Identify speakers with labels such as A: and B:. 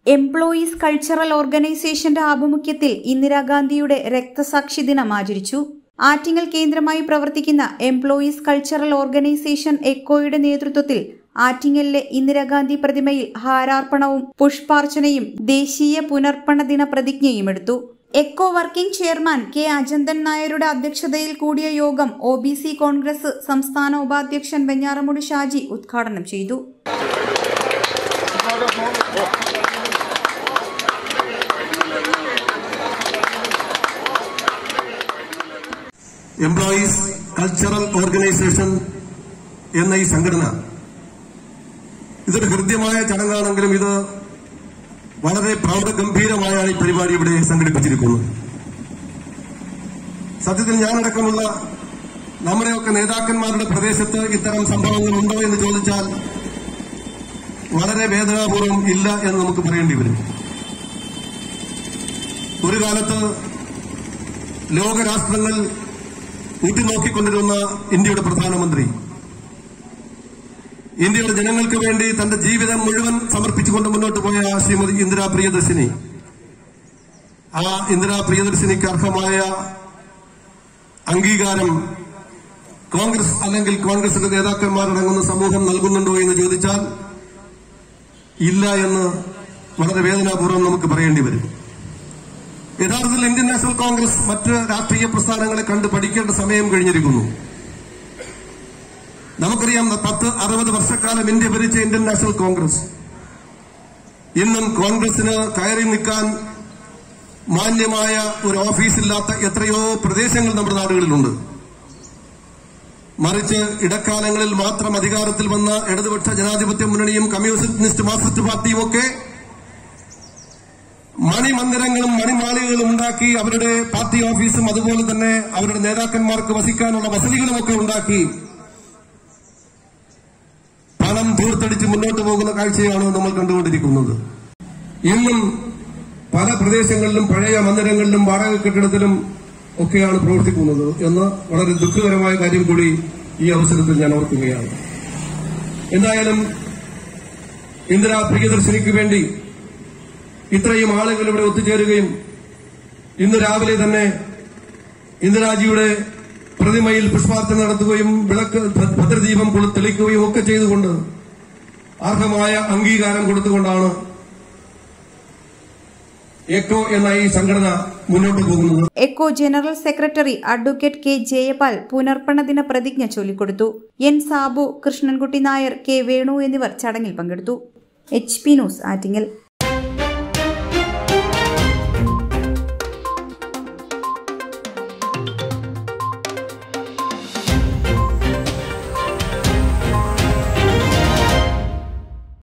A: employees cultural ഓർഗനൈസേഷന്റെ ആഭിമുഖ്യത്തിൽ ഇന്ദിരാഗാന്ധിയുടെ രക്തസാക്ഷി ദിനം ആചരിച്ചു ആറ്റിങ്ങൽ കേന്ദ്രമായി പ്രവർത്തിക്കുന്ന എംപ്ലോയീസ് കൾച്ചറൽ ഓർഗനൈസേഷൻ എക്കോയുടെ നേതൃത്വത്തിൽ ആറ്റിങ്ങലിലെ ഇന്ദിരാഗാന്ധി പ്രതിമയിൽ ഹാരാർപ്പണവും പുഷ്പാർച്ചനയും ദേശീയ പുനർപ്പണ ദിന പ്രതിജ്ഞയും എടുത്തു Echo working chairman K Ajanthan നായരുടെ അധ്യക്ഷതയിൽ കൂടിയ യോഗം ഒ ബി സി കോൺഗ്രസ് സംസ്ഥാന ഉപാധ്യക്ഷൻ വെഞ്ഞാറമൂട് ഷാജി ഉദ്ഘാടനം ചെയ്തു
B: എംപ്ലോയീസ് കൾച്ചറൽ ഓർഗനൈസേഷൻ എന്ന ഈ സംഘടന ഇതൊരു ഹൃദ്യമായ ചടങ്ങാണെങ്കിലും ഇത് വളരെ പ്രൗഢഗംഭീരമായാണ് ഈ പരിപാടി ഇവിടെ സംഘടിപ്പിച്ചിരിക്കുന്നത് സത്യത്തിൽ ഞാനടക്കമുള്ള നമ്മുടെയൊക്കെ നേതാക്കന്മാരുടെ പ്രദേശത്ത് ഇത്തരം സംഭവങ്ങൾ ഉണ്ടോ എന്ന് ചോദിച്ചാൽ വളരെ വേദനാപൂർവം ഇല്ല എന്ന് നമുക്ക് പറയേണ്ടി വരും ഒരു കാലത്ത് ലോകരാഷ്ട്രങ്ങൾ ഉറ്റുനോക്കിക്കൊണ്ടിരുന്ന ഇന്ത്യയുടെ പ്രധാനമന്ത്രി ഇന്ത്യയുടെ ജനങ്ങൾക്ക് വേണ്ടി തന്റെ ജീവിതം മുഴുവൻ സമർപ്പിച്ചുകൊണ്ട് മുന്നോട്ട് പോയ ശ്രീമതി ഇന്ദിരാ പ്രിയദർശിനി ആ ഇന്ദിരാ പ്രിയദർശിനിക്ക് അർഹമായ അംഗീകാരം കോൺഗ്രസ് അല്ലെങ്കിൽ കോൺഗ്രസിന്റെ നേതാക്കന്മാരടങ്ങുന്ന സമൂഹം നൽകുന്നുണ്ടോ എന്ന് ചോദിച്ചാൽ ഇല്ല എന്ന് വളരെ വേദനാപൂർവ്വം നമുക്ക് പറയേണ്ടി വരും യഥാർത്ഥത്തിൽ ഇന്ത്യൻ നാഷണൽ കോൺഗ്രസ് മറ്റ് രാഷ്ട്രീയ പ്രസ്ഥാനങ്ങളെ കണ്ട് പഠിക്കേണ്ട സമയം കഴിഞ്ഞിരിക്കുന്നു നമുക്കറിയാം പത്ത് അറുപത് വർഷക്കാലം ഇന്ത്യ ഭരിച്ച ഇന്ത്യൻ നാഷണൽ കോൺഗ്രസ് ഇന്നും കോൺഗ്രസിന് കയറി നിൽക്കാൻ മാന്യമായ ഒരു ഓഫീസില്ലാത്ത എത്രയോ പ്രദേശങ്ങൾ നമ്മുടെ നാടുകളിലുണ്ട് മറിച്ച് ഇടക്കാലങ്ങളിൽ മാത്രം അധികാരത്തിൽ വന്ന ഇടതുപക്ഷ ജനാധിപത്യ മുന്നണിയും കമ്മ്യൂണിസ്റ്റ് മാർക്സിസ്റ്റ് പാർട്ടിയും ഒക്കെ മണിമന്ദിരങ്ങളും മണിമാളികകളും ഉണ്ടാക്കി അവരുടെ പാർട്ടി ഓഫീസും അതുപോലെ തന്നെ അവരുടെ നേതാക്കന്മാർക്ക് വസിക്കാനുള്ള വസതികളുമൊക്കെ ഉണ്ടാക്കി പണം തീർത്തടിച്ച് മുന്നോട്ട് പോകുന്ന കാഴ്ചയാണ് നമ്മൾ കണ്ടുകൊണ്ടിരിക്കുന്നത് ഇന്നും പല പ്രദേശങ്ങളിലും പഴയ മന്ദിരങ്ങളിലും വാടക കെട്ടിടത്തിലും ഒക്കെയാണ് പ്രവർത്തിക്കുന്നത് എന്ന് വളരെ ദുഃഖകരമായ കാര്യം കൂടി ഈ അവസരത്തിൽ ഞാൻ ഓർക്കുകയാണ് എന്തായാലും ഇന്ദിരാ പ്രിയദർശിനിക്ക് വേണ്ടി ഇത്രയും ആളുകൾ ഇവിടെ ഒത്തുചേരുകയും ഇന്ന് രാവിലെ തന്നെ ഇന്ദിരാജിയുടെ പ്രതിമയിൽ പുഷ്പാർച്ചന നടത്തുകയും വിളക്ക് ഭദ്രദീപം തെളിക്കുകയും ഒക്കെ ചെയ്തുകൊണ്ട് അർഹമായ അംഗീകാരം കൊടുത്തുകൊണ്ടാണ് എക്കോ എന്ന ഈ സംഘടന മുന്നോട്ട് പോകുന്നത്
A: Echo general secretary advocate K Jayapal പുനർപ്പണ ദിന പ്രതിജ്ഞ ചൊല്ലിക്കൊടുത്തു എൻ സാബു കൃഷ്ണൻകുട്ടി നായർ കെ വേണു എന്നിവർ ചടങ്ങിൽ പങ്കെടുത്തു എച്ച് പി ന്യൂസ് ആറ്റിങ്ങൽ